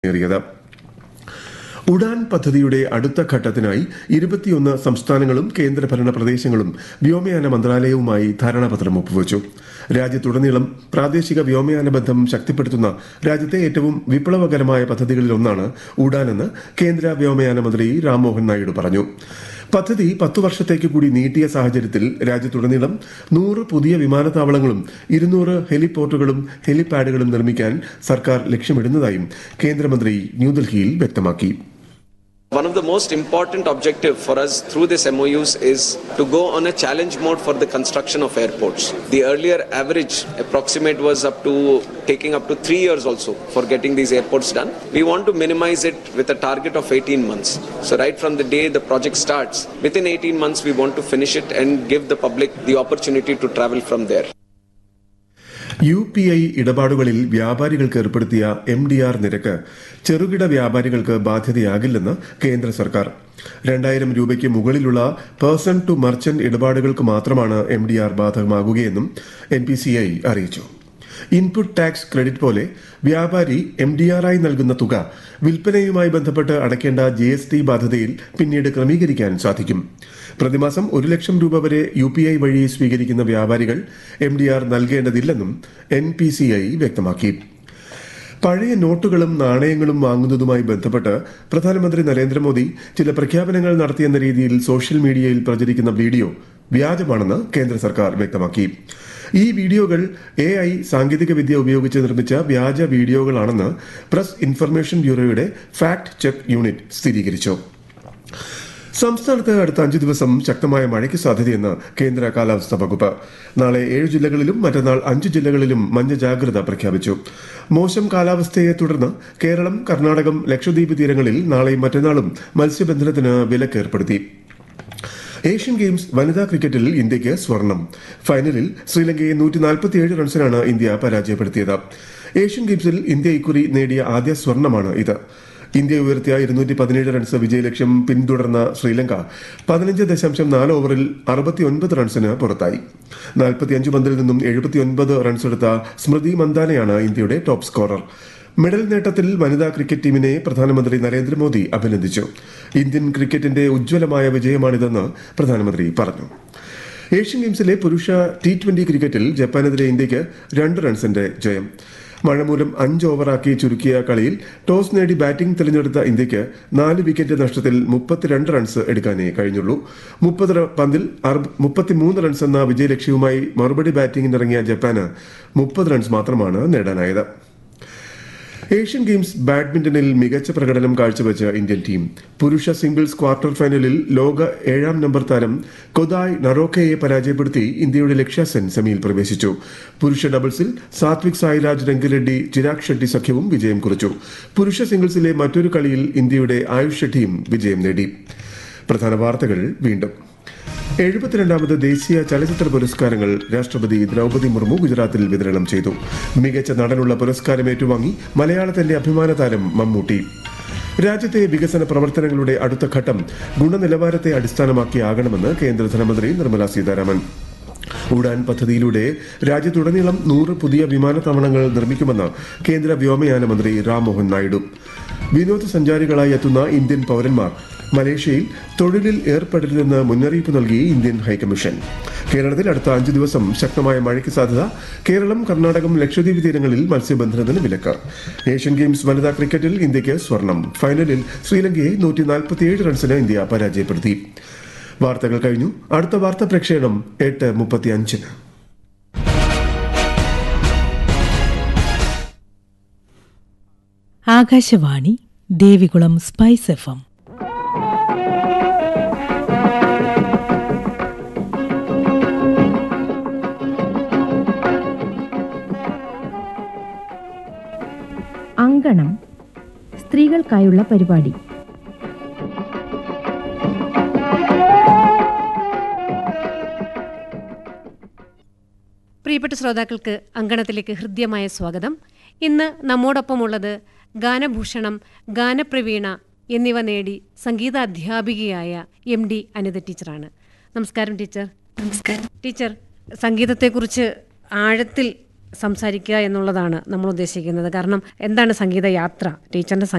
ഏറിയത് ഉഡാൻ പദ്ധതിയുടെ അടുത്ത ഘട്ടത്തിനായി ഇരുപത്തിയൊന്ന് സംസ്ഥാനങ്ങളും കേന്ദ്രഭരണ പ്രദേശങ്ങളും വ്യോമയാന മന്ത്രാലയവുമായി ധാരണാപത്രം ഒപ്പുവച്ചു രാജ്യത്തുടനീളം പ്രാദേശിക വ്യോമയാന ബന്ധം ശക്തിപ്പെടുത്തുന്ന രാജ്യത്തെ ഏറ്റവും വിപ്ലവകരമായ പദ്ധതികളിലൊന്നാണ് ഉഡാനെന്ന് കേന്ദ്ര വ്യോമയാന മന്ത്രി രാംമോഹൻ നായിഡു പറഞ്ഞു പദ്ധതി പത്തു വർഷത്തേക്ക് കൂടി നീട്ടിയ സാഹചര്യത്തിൽ രാജ്യത്തുടനീളം നൂറ് പുതിയ വിമാനത്താവളങ്ങളും ഇരുന്നൂറ് ഹെലിപോർട്ടുകളും ഹെലിപാഡുകളും നിർമ്മിക്കാൻ സർക്കാർ ലക്ഷ്യമിടുന്നതായും കേന്ദ്രമന്ത്രി ന്യൂഡൽഹിയിൽ വ്യക്തമാക്കി One of the most important objective for us through this MOUs is to go on a challenge mode for the construction of airports. The earlier average approximate was up to taking up to three years also for getting these airports done. We want to minimize it with a target of 18 months. So right from the day the project starts, within 18 months we want to finish it and give the public the opportunity to travel from there. U P I ഇടപാടുകളിൽ വ്യാപാരികൾക്ക് ഏർപ്പെടുത്തിയ M D R നിരക്ക് ചെറുകിട വ്യാപാരികൾക്ക് ബാധ്യതയാകില്ലെന്ന് കേന്ദ്ര സർക്കാർ രണ്ടായിരം രൂപയ്ക്ക് മുകളിലുള്ള പേഴ്സൺ ടു മർച്ചന്റ് ഇടപാടുകൾക്ക് മാത്രമാണ് എം ഡി ആർ ബാധകമാകുകയെന്നും എൻ പി സി ഐ അറിയിച്ചു ഇൻപുട്ട് ടാക്സ് ക്രെഡിറ്റ് പോലെ വ്യാപാരി എം ഡി ആർ ആയി നൽകുന്ന തുക വിൽപ്പനയുമായി ബന്ധപ്പെട്ട് അടയ്ക്കേണ്ട ജി എസ് ടി ബാധ്യതയിൽ പിന്നീട് ക്രമീകരിക്കാൻ സാധിക്കും പ്രതിമാസം ഒരു ലക്ഷം രൂപ വരെ യു പി ഐ വഴി സ്വീകരിക്കുന്ന വ്യാപാരികൾ എം ഡി ആർ നൽകേണ്ടതില്ലെന്നും എൻ പി സി ഐ വ്യക്തമാക്കി പഴയ നോട്ടുകളും നാണയങ്ങളും വാങ്ങുന്നതുമായി ബന്ധപ്പെട്ട് പ്രധാനമന്ത്രി നരേന്ദ്രമോദി ചില പ്രഖ്യാപനങ്ങൾ നടത്തിയെന്ന രീതിയിൽ സോഷ്യൽ മീഡിയയിൽ പ്രചരിക്കുന്ന വീഡിയോ വ്യാജമാണെന്ന് കേന്ദ്ര സർക്കാർ വ്യക്തമാക്കി ഈ വീഡിയോകൾ എ ഐ സാങ്കേതികവിദ്യ ഉപയോഗിച്ച് നിർമ്മിച്ച വ്യാജ വീഡിയോകളാണെന്ന് പ്രസ് ഇൻഫർമേഷൻ ബ്യൂറോയുടെ ഫാക്ട് ചെക്ക് യൂണിറ്റ് സ്ഥിരീകരിച്ചു സംസ്ഥാനത്ത് അടുത്ത അഞ്ചു ദിവസം ശക്തമായ മഴയ്ക്ക് സാധ്യതയെന്ന് കേന്ദ്ര കാലാവസ്ഥാ വകുപ്പ് നാളെ ഏഴ് ജില്ലകളിലും മറ്റന്നാൾ അഞ്ച് ജില്ലകളിലും മഞ്ഞ ജാഗ്രത പ്രഖ്യാപിച്ചു മോശം കാലാവസ്ഥയെ തുടർന്ന് കേരളം കർണാടകം ലക്ഷദ്വീപ് തീരങ്ങളിൽ നാളെയും മറ്റന്നാളും മത്സ്യബന്ധനത്തിന് വിലക്കേർപ്പെടുത്തി ഏഷ്യൻ ഗെയിംസ് വനിതാ ക്രിക്കറ്റിൽ ഇന്ത്യയ്ക്ക് സ്വർണം ഫൈനലിൽ ശ്രീലങ്കയെ നൂറ്റി നാൽപ്പത്തിയേഴ് റൺസിനാണ് ഇന്ത്യ പരാജയപ്പെടുത്തിയത് ഏഷ്യൻ ഗെയിംസിൽ ഇന്ത്യ ഇക്കുറി നേടിയ ആദ്യ സ്വർണമാണ് ഇത് ഇന്ത്യ ഉയർത്തിയ ഇരുന്നൂറ്റി പതിനേഴ് റൺസ് വിജയലക്ഷ്യം പിന്തുടർന്ന ശ്രീലങ്ക പതിനഞ്ച് ദശാംശം നാല് ഓവറിൽ അറുപത്തിയൊൻപത് റൺസിന് പുറത്തായി നാൽപ്പത്തിയഞ്ച് പന്തിൽ നിന്നും എഴുപത്തിയൊൻപത് റൺസ് എടുത്ത സ്മൃതി മന്ദാനയാണ് ഇന്ത്യയുടെ ടോപ്പ് സ്കോറർ മെഡൽ നേട്ടത്തിൽ വനിതാ ക്രിക്കറ്റ് ടീമിനെ പ്രധാനമന്ത്രി നരേന്ദ്രമോദി അഭിനന്ദിച്ചു ഇന്ത്യൻ ക്രിക്കറ്റിന്റെ ഉജ്ജ്വലമായ വിജയമാണിതെന്ന് പ്രധാനമന്ത്രി പറഞ്ഞു ഏഷ്യൻ ഗെയിംസിലെ പുരുഷ ടി ട്വന്റി ക്രിക്കറ്റിൽ ജപ്പാനെതിരെ ഇന്ത്യയ്ക്ക് രണ്ട് റൺസിന്റെ ജയം മഴ മൂലം അഞ്ച് ഓവറാക്കി ചുരുക്കിയ കളിയിൽ ടോസ് നേടി ബാറ്റിംഗ് തിരഞ്ഞെടുത്ത ഇന്ത്യയ്ക്ക് നാല് വിക്കറ്റ് നഷ്ടത്തിൽ മുപ്പത്തിരണ്ട് റൺസ് എടുക്കാനേ കഴിഞ്ഞുള്ളൂ മുപ്പത് പന്തിൽ മുപ്പത്തിമൂന്ന് റൺസ് എന്ന വിജയലക്ഷ്യവുമായി മറുപടി ബാറ്റിംഗിനിറങ്ങിയ ജപ്പാന് മുപ്പത് റൺസ് മാത്രമാണ് നേടാനായത് ഏഷ്യൻ ഗെയിംസ് ബാഡ്മിന്റണിൽ മികച്ച പ്രകടനം കാഴ്ചവെച്ച ഇന്ത്യൻ ടീം പുരുഷ സിംഗിൾസ് ക്വാർട്ടർ ഫൈനലിൽ ലോക ഏഴാം നമ്പർ താരം കൊദായ് നറോക്കയെ പരാജയപ്പെടുത്തി ഇന്ത്യയുടെ ലക്ഷ്യ സെൻ സെമിയിൽ പ്രവേശിച്ചു പുരുഷ ഡബിൾസിൽ സാത്വിക് സായിരാജ് രംഗിറെഡ്ഡി ചിരാഗ് ഷെട്ടി സഖ്യവും വിജയം കുറിച്ചു പുരുഷ സിംഗിൾസിലെ മറ്റൊരു കളിയിൽ ഇന്ത്യയുടെ ആയുഷ് ഷെട്ടിയും വിജയം നേടി പ്രധാന വാർത്തകൾ വീണ്ടും എഴുപത്തിരണ്ടാമത് ദേശീയ ചലച്ചിത്ര പുരസ്കാരങ്ങൾ രാഷ്ട്രപതി ദ്രൗപദി മുർമു ഗുജറാത്തിൽ വിതരണം ചെയ്തു മികച്ച നടനുള്ള പുരസ്കാരം ഏറ്റുവാങ്ങി മലയാളത്തിന്റെ അഭിമാന താരം മമ്മൂട്ടി രാജ്യത്തെ വികസന പ്രവർത്തനങ്ങളുടെ അടുത്ത ഘട്ടം ഗുണനിലവാരത്തെ അടിസ്ഥാനമാക്കിയാകണമെന്ന് കേന്ദ്ര ധനമന്ത്രി നിർമ്മല സീതാരാമൻ ഉഡാൻ പദ്ധതിയിലൂടെ രാജ്യത്തുടനീളം നൂറ് പുതിയ വിമാനത്താവളങ്ങൾ നിർമ്മിക്കുമെന്ന് കേന്ദ്ര വ്യോമയാന മന്ത്രി രാംമോഹൻ നായിഡു വിനോദസഞ്ചാരികളായി എത്തുന്ന ഇന്ത്യൻ പൌരന്മാർ മലേഷ്യയിൽ തൊഴിലിൽ ഏർപ്പെടരുതെന്ന് മുന്നറിയിപ്പ് നൽകി ഇന്ത്യൻ ഹൈക്കമ്മീഷൻ കേരളത്തിൽ അടുത്ത അഞ്ചു ദിവസം ശക്തമായ മഴയ്ക്ക് സാധ്യത കേരളം കർണാടകം ലക്ഷദ്വീപ് തീരങ്ങളിൽ മത്സ്യബന്ധനത്തിന് വിലക്ക് ഏഷ്യൻ ഗെയിംസ് വനിതാ ക്രിക്കറ്റിൽ ഇന്ത്യയ്ക്ക് സ്വർണം ഫൈനലിൽ ശ്രീലങ്കയെ നൂറ്റി നാൽപ്പത്തിയേഴ് റൺസിന് ഇന്ത്യ പരാജയപ്പെടുത്തി വാർത്തകൾ കഴിഞ്ഞു അടുത്ത വാർത്താ പ്രക്ഷേപണം എട്ട് മുപ്പത്തി അഞ്ചിന് Akashvani Devikulam spice F M അങ്കണം സ്ത്രീകൾക്കായുള്ള പരിപാടി പ്രിയപ്പെട്ട ശ്രോതാക്കൾക്ക് അങ്കണത്തിലേക്ക് ഹൃദ്യമായ സ്വാഗതം ഇന്ന് നമ്മോടൊപ്പമുള്ളത് ഗാനഭൂഷണം ഗാനപ്രവീണ എന്നിവ നേടി സംഗീത അധ്യാപികയായ എം ഡി അനിത ടീച്ചറാണ് നമസ്കാരം ടീച്ചർ നമസ്കാരം ടീച്ചർ സംഗീതത്തെക്കുറിച്ച് ആഴത്തിൽ സംസാരിക്കുക എന്നുള്ളതാണ് നമ്മൾ ഉദ്ദേശിക്കുന്നത് കാരണം എന്താണ് സംഗീത യാത്ര ടീച്ചറിന്റെ